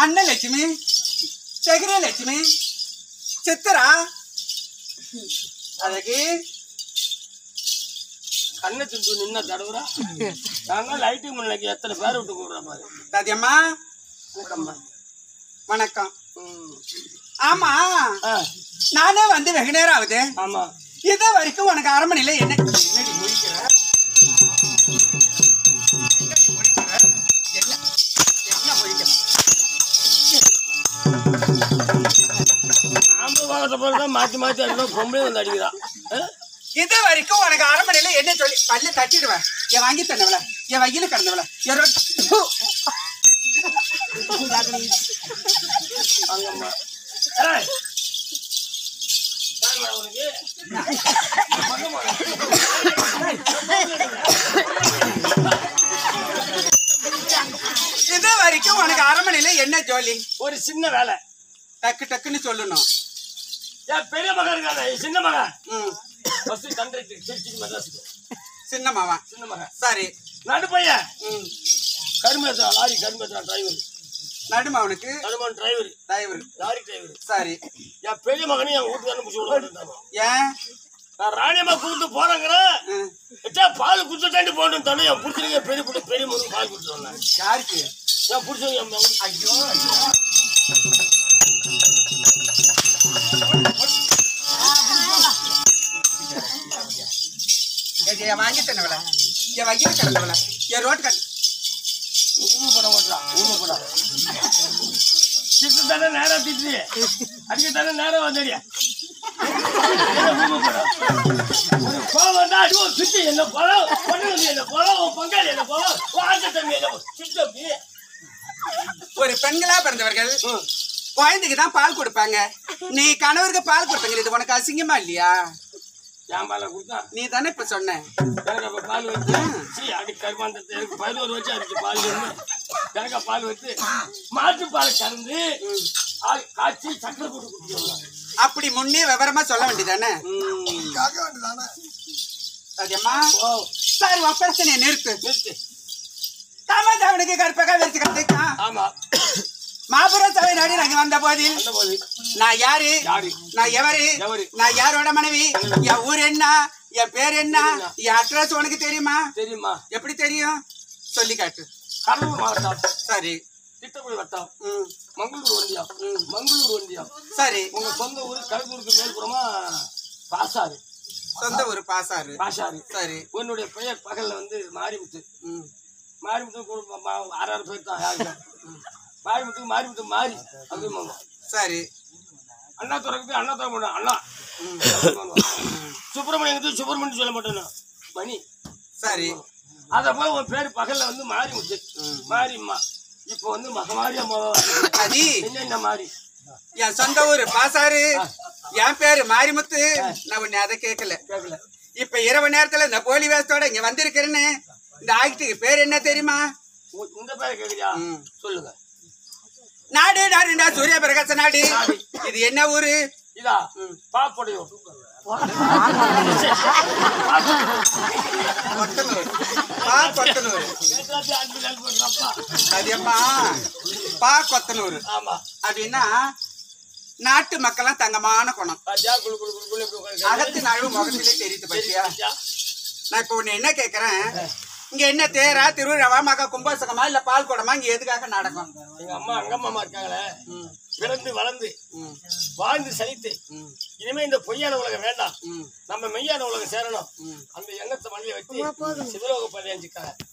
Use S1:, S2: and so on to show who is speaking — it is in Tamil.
S1: அன்னலட்சுமி லட்சுமி சித்திரா அதுக்கு
S2: கண்ணை சுட்டு நின்ன தடவுறா நாங்க லைட்டிங் முன்னைக்கு எத்தனை பேர் விட்டு கூடுறா பாரு
S1: தாத்தியம்மா
S2: கூட்டம்மா.
S1: வணக்கம்
S2: ம்.
S1: ஆமா
S2: ஆ,
S1: நானே வந்து வெகு நேரம் ஆகுது
S2: ஆமா
S1: இது வரைக்கும் உனக்கு அரண்மனையில என்ன என்னடி முடிக்கிற என்னடி முடிக்கிற? என்ன என்ன முடிக்கிற?
S2: ஆம்பளை வாங்கத்த போல தான் மாத்தி மாத்தி அடிக்கிறோம் பொம்பளை வந்து அடிக்கிறான் ஆ?
S1: இது வரைக்கும் உனக்கு அரண்மனையில என்ன சொல்லி பல்ல தட்டிடுவேன் என் வாங்கி தந்தவள என் வயில கிடந்தவள என் ரொட்டி- ஹு.
S2: வாங்கம்மா ஏய். வாங்கம்மா உனக்கு.
S1: இது வரைக்கும் உனக்கு அரண்மனையில என்ன ஜோலி
S2: ஒரு சின்ன வேலை
S1: டக்கு டக்குன்னு சொல்லணும்
S2: ஏன் பெரிய மகன் இருக்காங்க சின்ன மகன்
S1: ம்
S2: ஃபர்ஸ்ட் தந்தைக்கு திருச்சிக்கு மெட்ராஸுக்கு
S1: சின்ன மாவன்
S2: சின்ன மகன்
S1: சரி
S2: நடு பையன்
S1: ம்
S2: கருமேத்ரா லாரி கருமேத்ரா டிரைவர்
S1: நடுமாவனுக்கு
S2: கருமான் டிரைவர்
S1: டிரைவர்
S2: லாரி டிரைவர்
S1: சரி
S2: என் பெரிய மகனையும் என் வீட்டுக்கு அனுப்பிச்சு விட மாட்டேன்
S1: ஏன்
S2: நான் ராணியம்மா கூப்பிட்டு போறேங்கிறேன்
S1: ம்.
S2: வச்சா பால் குடிச்சு தாண்டி போட்டு தானே என் பிடிச்சிருக்க பெரிய பிடி பெரிய முருகன் பால் குடிச்சு வந்தேன்
S1: யாருக்கு
S2: என் பிடிச்சவங்க என் மகன்
S1: ஐயோ ஏய், என் வாங்கி தந்தவள என் வயிறு கிடந்தவள என் ரோட்டு கட்டு
S2: ஊமை படம் ஓட்டுறான் ஊமை படம் திட்டு தானே நேரம் திட்டு அடிக்க தானே நேரம் வந்தடியா ஊமை படம் ஒரு கோவம் தான் அடி ஒரு திட்டு என்ன பழம் பொண்ணு என்ன பழம் உன் பங்காளி என்ன பழம் வாங்க தம்பி என்ன திட்டு அப்படி
S1: ஒரு பெண்களா பிறந்தவர்கள் குழந்தைக்கு தான் பால் கொடுப்பாங்க நீ கணவருக்கு பால் கொடுத்தங்க இது உனக்கு அசிங்கமா இல்லையா
S2: என் பாலை கொடுத்தா
S1: நீ தானே இப்ப சொன்ன
S2: எனக்கு அப்ப பால் வச்சு சீ அடி கருமாந்தத்தை எனக்கு பதினோரு வச்சு அடிச்சு பால் வேணும் எனக்கு பால் வச்சு மாட்டு பால் கறந்து ஆ- காய்ச்சி சக்கரை போட்டு குடிச்சிடலாம்
S1: அப்படி முன்னே விவரமா சொல்ல வேண்டியதானே சரியம்மா
S2: ஓ
S1: சரி உன் பிரச்சனையை நிறுத்து
S2: நிறுத்து
S1: காமதாவனுக்கு கற்பகா வச்சு கட்டிக்கான்
S2: ஆமா
S1: மாபுர சபை நாடி நாங்க வந்த போதில்
S2: அந்த போது
S1: நான் யாரு
S2: யாரு
S1: நான் எவரு
S2: எவரு?
S1: நான் யாரோட மனைவி என் ஊர் என்ன என் பேர் என்ன என் அட்ரஸ் உனக்கு தெரியுமா
S2: தெரியுமா
S1: எப்படி தெரியும் சொல்லி காட்டு
S2: கடலூர் மாவட்டம்
S1: சரி
S2: திட்டக்குடி வட்டம்
S1: ம்
S2: மங்களூர் ஒன்றியம் மங்களூர் ஒன்றியம்
S1: சரி
S2: உங்க சொந்த ஊர் கருத்தூருக்கு மேல்புறமா பாசாறு
S1: சொந்த ஊர் பாசாரு
S2: பாசாறு
S1: சரி
S2: உன்னுடைய பெயர் பகல்ல வந்து மாரிமுத்து
S1: ம்
S2: மாரிமுத்து குடும்பம் மா- ஆறு ஆறு பேர் தான் யாருக்கு மாரிமுத்து மாரிமுத்து மாறி அப்படின்னு
S1: சரி
S2: அண்ணா துறக்குது அண்ணா துறை பண்ண அண்ணா சுப்பிரமணியத்துக்கு சுப்பிரமணியம் சொல்ல மாட்டேன் மணி
S1: சரி
S2: அத போல உன் பேர் பகல்ல வந்து மாரிமுத்து மாரியம்மா இப்போ வந்து மகமாரி அம்மா
S1: அதி
S2: என்னென்ன மாறி
S1: என் சொந்த ஊர் பாசாரு என் பேரு மாரிமுத்து நான் உன்னை அதை கேட்கல
S2: கேட்கல
S1: இப்ப இரவு நேரத்துல இந்த போலி வேஷத்தோட இங்க வந்திருக்கிறேன்னு இந்த ஆக்டுக்கு பேர் என்ன தெரியுமா
S2: உ- இந்த பேரை கேக்குறியா
S1: ம்.
S2: சொல்லுங்க
S1: நாடு நாடுடா சூரிய பிரகாச நாடு இது என்ன ஊரு
S2: இதா பாப்படையும்
S1: கொத்தனூர் பா கொத்தனூர் சரியம்மா பா கொத்தனூர்
S2: ஆமா
S1: அப்படின்னா நாட்டு மக்கள்லாம் தங்கமான குணம்
S2: ராஜா குளு குளு குளு குளு இப்படி உட்கார்ந்து
S1: அகத்து நழுவு முகத்திலே தெரியுது பத்தியா
S2: ராஜா,
S1: நான் இப்ப உன்னை என்ன கேக்குறேன் இங்க என்ன தேரா திருவிழாவா மகா கும்பாசகமா இல்ல பால் குடமா இங்க எதுக்காக நடக்கும்
S2: எங்க அம்மா அங்கம்மா இருக்காங்களே
S1: ம்,
S2: பிறந்து வளர்ந்து
S1: ம்,
S2: வாழ்ந்து சலித்து
S1: ம்,
S2: இனிமே இந்த பொய்யான உலகம் வேண்டாம்
S1: ம்,
S2: நம்ம மெய்யான உலகம் சேரணும்
S1: ம்.
S2: அந்த எண்ணத்தை மண்ணில வச்சு சிவலோக பதினஞ்சுக்காக